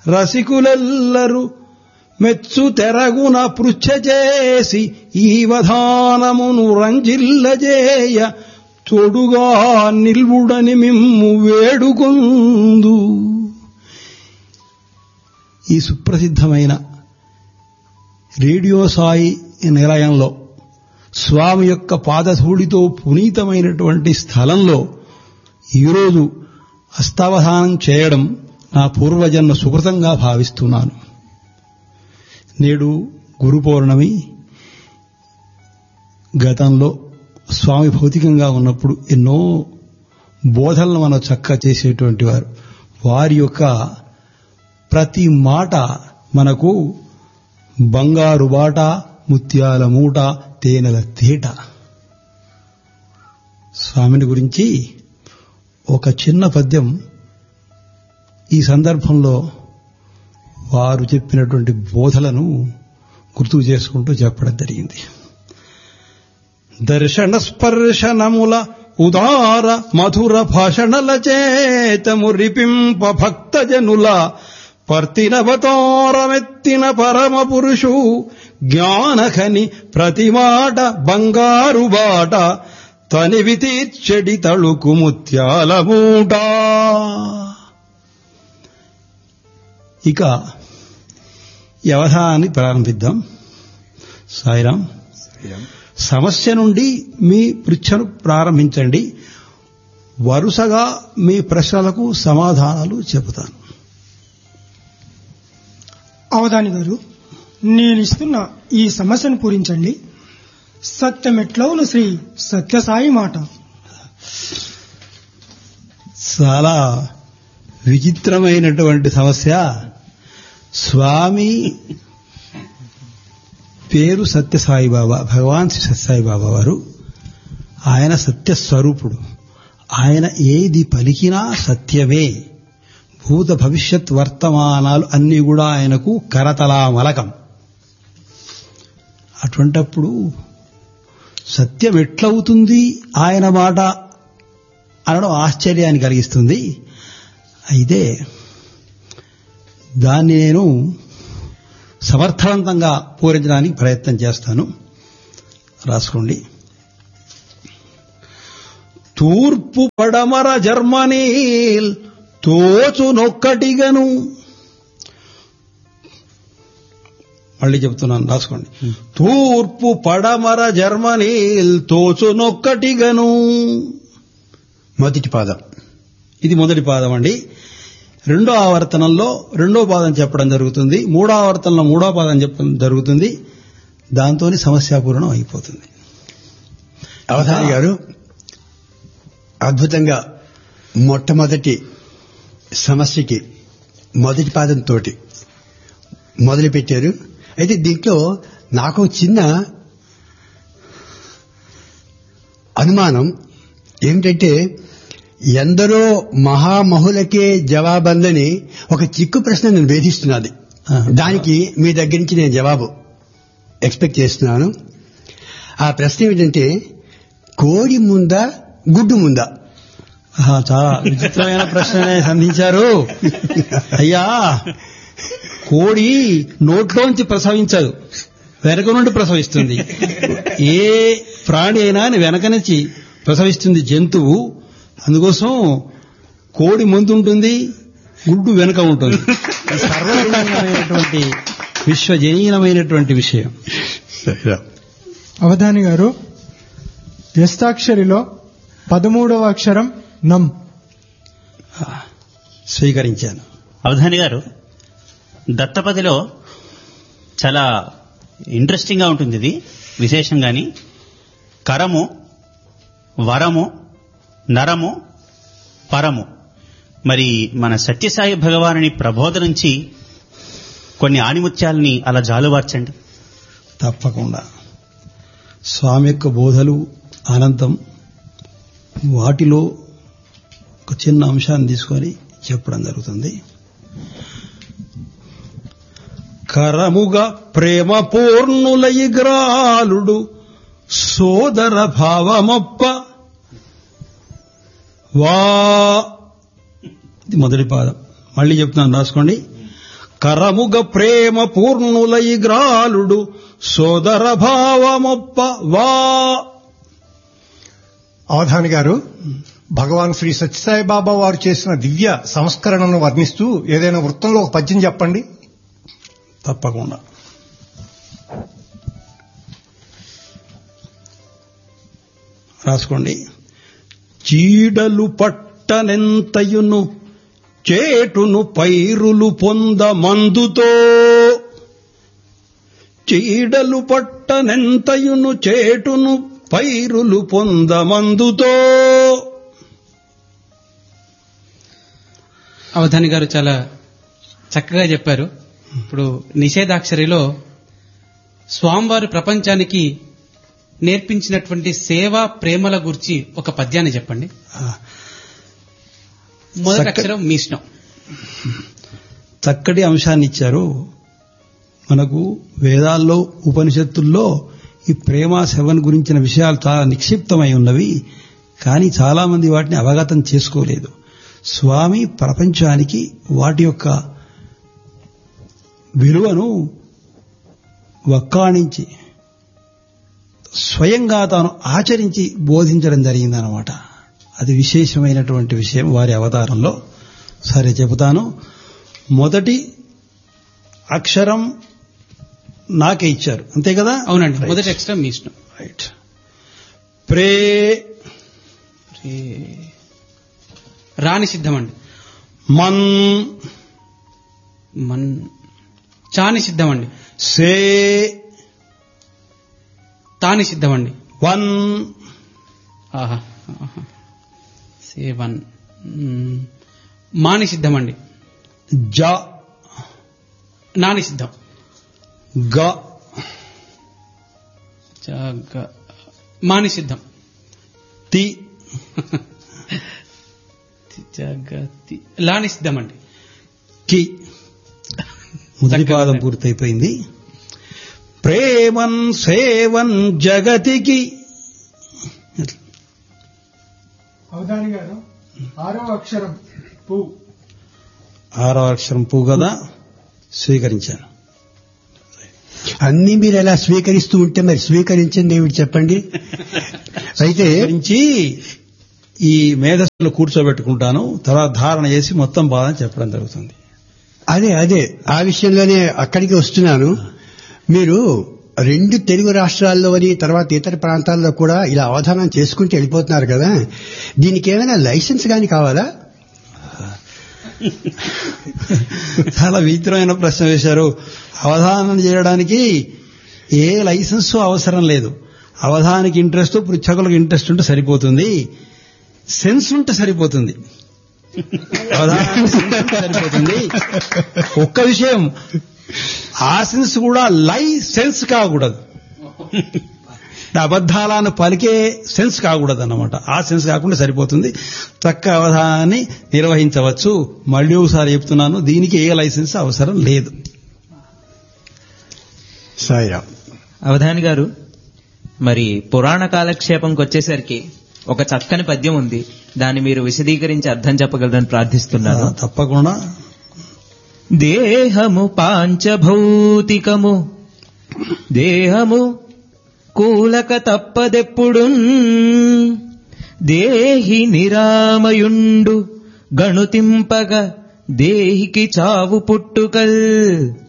రసికులెల్లరు మెచ్చు తెరగున పృచ్ఛ చేసి ఈ వధానమును రంజిల్లజేయ తొడుగా నిల్వుడని మిమ్ము వేడుకొందు ఈ సుప్రసిద్ధమైన రేడియో సాయి నిలయంలో స్వామి యొక్క పాదధూళితో పునీతమైనటువంటి స్థలంలో ఈరోజు అస్తావధానం చేయడం నా పూర్వజన్మ సుకృతంగా భావిస్తున్నాను నేడు గురు పౌర్ణమి గతంలో స్వామి భౌతికంగా ఉన్నప్పుడు ఎన్నో బోధనలు మనం చక్కగా చేసేటువంటి వారు వారి యొక్క ప్రతి మాట మనకు బంగారు బాట ముత్యాల మూట తేనెల తేట స్వామిని గురించి ఒక చిన్న పద్యం ఈ సందర్భంలో వారు చెప్పినటువంటి బోధలను గుర్తు చేసుకుంటూ చెప్పడం జరిగింది దర్శన స్పర్శనముల ఉదార మధుర భాషణల చేతము రిపింప భక్తజనుల పర్తినవతారమెత్తిన పరమ పురుషు జ్ఞానఖని ప్రతిమాట బంగారు బాట తనివి తీర్చెడి తళుకు ముత్యాల మూట ఇక ఈ అవధానాన్ని ప్రారంభిద్దాం సాయిరాం సమస్య నుండి మీ పృచ్ఛను ప్రారంభించండి వరుసగా మీ ప్రశ్నలకు సమాధానాలు చెబుతాను అవధాని గారు నేను ఇస్తున్న ఈ సమస్యను పూరించండి సత్యమెట్లవును శ్రీ సత్యసాయి మాట చాలా విచిత్రమైనటువంటి సమస్య స్వామి పేరు సత్యసాయి బాబా భగవాన్ శ్రీ సత్యసాయి బాబా వారు ఆయన సత్యస్వరూపుడు ఆయన ఏది పలికినా సత్యమే భూత భవిష్యత్ వర్తమానాలు అన్నీ కూడా ఆయనకు కరతలామలకం అటువంటప్పుడు సత్యం ఎట్లవుతుంది ఆయన మాట అనడం ఆశ్చర్యాన్ని కలిగిస్తుంది అయితే దాన్ని నేను సమర్థవంతంగా పూరించడానికి ప్రయత్నం చేస్తాను రాసుకోండి తూర్పు పడమర జర్మనీల్ తోచునొక్కటిగను మళ్ళీ చెప్తున్నాను రాసుకోండి తూర్పు పడమర జర్మనీల్ తోచునొక్కటిగను మొదటి పాదం ఇది మొదటి పాదం అండి రెండో ఆవర్తనంలో రెండో పాదం చెప్పడం జరుగుతుంది మూడో ఆవర్తనంలో మూడో పాదం చెప్పడం జరుగుతుంది దాంతో సమస్యాపూర్ణం అయిపోతుంది అవధాని గారు అద్భుతంగా మొట్టమొదటి సమస్యకి మొదటి పాదంతో మొదలు పెట్టారు అయితే దీంట్లో నాకు చిన్న అనుమానం ఏమిటంటే ఎందరో మహామహులకే జవాబందని ఒక చిక్కు ప్రశ్న నేను వేధిస్తున్నది దానికి మీ దగ్గర నుంచి నేను జవాబు ఎక్స్పెక్ట్ చేస్తున్నాను ఆ ప్రశ్న ఏమిటంటే కోడి ముందా గుడ్డు ముందా ఆహా, చాలా విచిత్రమైన ప్రశ్ననే సంధించారు అయ్యా కోడి నోట్లోంచి ప్రసవించదు వెనక నుండి ప్రసవిస్తుంది ఏ ప్రాణి అయినా వెనక నుంచి ప్రసవిస్తుంది జంతువు అందుకోసం కోడి ముందు ఉంటుంది గుడ్డు వెనుక ఉంటుంది ఇది సర్వసాధారణమైనటువంటి విశ్వజనీయమైనటువంటి విషయం అవధాని గారు వ్యస్తాక్షరిలో పదమూడవ అక్షరం నం స్వీకరించాను అవధాని గారు దత్తపదిలో చాలా ఇంట్రెస్టింగ్ గా ఉంటుంది ఇది విశేషం గాని కరము వరము నరము పరము మరి మన సత్యసాయి భగవానుని ప్రబోధ నుంచి కొన్ని ఆణిముత్యాలని అలా జాలువార్చండి తప్పకుండా స్వామి యొక్క బోధలు అనంతం వాటిలో ఒక చిన్న అంశాన్ని తీసుకొని చెప్పడం జరుగుతుంది కరముగా ప్రేమ పూర్ణులయిగ్రాలుడు సోదర భావమప్ప వా ఇది మొదటి పాదం మళ్ళీ చెప్తున్నాను రాసుకోండి కరముగ ప్రేమ పూర్ణులై గ్రాలుడు సోదర భావమొప్ప వా అవధాని గారు భగవాన్ శ్రీ సత్యసాయి బాబా వారు చేసిన దివ్య సంస్కరణను వర్ణిస్తూ ఏదైనా వృత్తంలో ఒక పద్యం చెప్పండి తప్పకుండా రాసుకోండి చీడలు పట్టనెంతయును చేటును పైరులు పొంద మందుతో చీడలు పట్టనెంతయును చేటును పైరులు పొంద మందుతో అవధాని గారు చాలా చక్కగా చెప్పారు ఇప్పుడు నిషేధాక్షరిలో స్వామివారి ప్రపంచానికి నేర్పించినటువంటి సేవా ప్రేమల గురించి ఒక పద్యాన్ని చెప్పండి మొదటి చక్క- అక్షరం మీ ఇష్టం చక్కటి అంశాన్ని ఇచ్చారు మనకు వేదాల్లో ఉపనిషత్తుల్లో ఈ ప్రేమ శవన్ గురించిన విషయాలు చాలా నిక్షిప్తమై ఉన్నవి కానీ చాలా మంది వాటిని అవగతం చేసుకోలేదు స్వామి ప్రపంచానికి వాటి యొక్క విలువను వక్కాణించి స్వయంగా తాను ఆచరించి బోధించడం జరిగిందనమాట అది విశేషమైనటువంటి విషయం వారి అవతారంలో సరే చెబుతాను మొదటి అక్షరం నాకే ఇచ్చారు అంతే కదా అవునండి Right. మొదటి అక్షరం మీ ఇష్టం రైట్ ప్రే రాని సిద్ధమండి మన్ మన్ చాని సిద్ధమండి సే తాని సిద్ధమండి వన్ ఆహా ఆహా. సేవన్ మ్మ్. మాని సిద్ధమండి జ నాని సిద్ధం గ జగ మాని సిద్ధం తి జగతి లాని సిద్ధమండి కి మొదటి చక్కగా పాదం ఉంది. పూర్తయిపోయింది ప్రేమన్ సేవన్ జగతికి అవధాని గారు ఆరో అక్షరం పు ఆరో అక్షరం పూ కదా స్వీకరించాను అన్ని మీరు ఎలా స్వీకరిస్తూ ఉంటే మరి స్వీకరించింది ఏమిటి చెప్పండి అయితే గురించి ఈ మేధస్సులు కూర్చోబెట్టుకుంటాను తర్వాత ధారణ చేసి మొత్తం బాధ చెప్పడం జరుగుతుంది అదే అదే ఆ విషయంలోనే అక్కడికి వస్తున్నాను మీరు రెండు తెలుగు రాష్ట్రాల్లోని తర్వాత ఇతర ప్రాంతాల్లో కూడా ఇలా అవధానం చేసుకుంటూ వెళ్ళిపోతున్నారు కదా దీనికి ఏమైనా లైసెన్స్ కానీ కావాలా చాలా విచిత్రమైన ప్రశ్న వేశారు అవధానం చేయడానికి ఏ లైసెన్స్ అవసరం లేదు అవధానికి ఇంట్రెస్ట్ పృచ్ఛకులకు ఇంట్రెస్ట్ ఉంటే సరిపోతుంది సెన్స్ ఉంటే సరిపోతుంది అవధానానికి సెన్స్ ఉంటే సరిపోతుంది ఒక్క విషయం ఆ సెన్స్ కూడా లైసెన్స్ కాకూడదు అబద్ధాలను పలికే సెన్స్ కాకూడదు అన్నమాట ఆ సెన్స్ కాకుండా సరిపోతుంది చక్క అవధానాన్ని నిర్వహించవచ్చు మళ్ళీ ఒకసారి చెప్తున్నాను దీనికి ఏ లైసెన్స్ అవసరం లేదు సాయిరామ్ అవధాని గారు మరి పురాణ కాలక్షేపంకి వచ్చేసరికి ఒక చక్కని పద్యం ఉంది దాన్ని మీరు విశదీకరించి అర్థం చెప్పగలరని ప్రార్థిస్తున్నాను తప్పకుండా దేహము పాంచభౌతికము దేహము కూలక తప్పదెప్పుడు దేహి నిరామయుండు గణుతింపగ దేహికి చావు పుట్టుకల్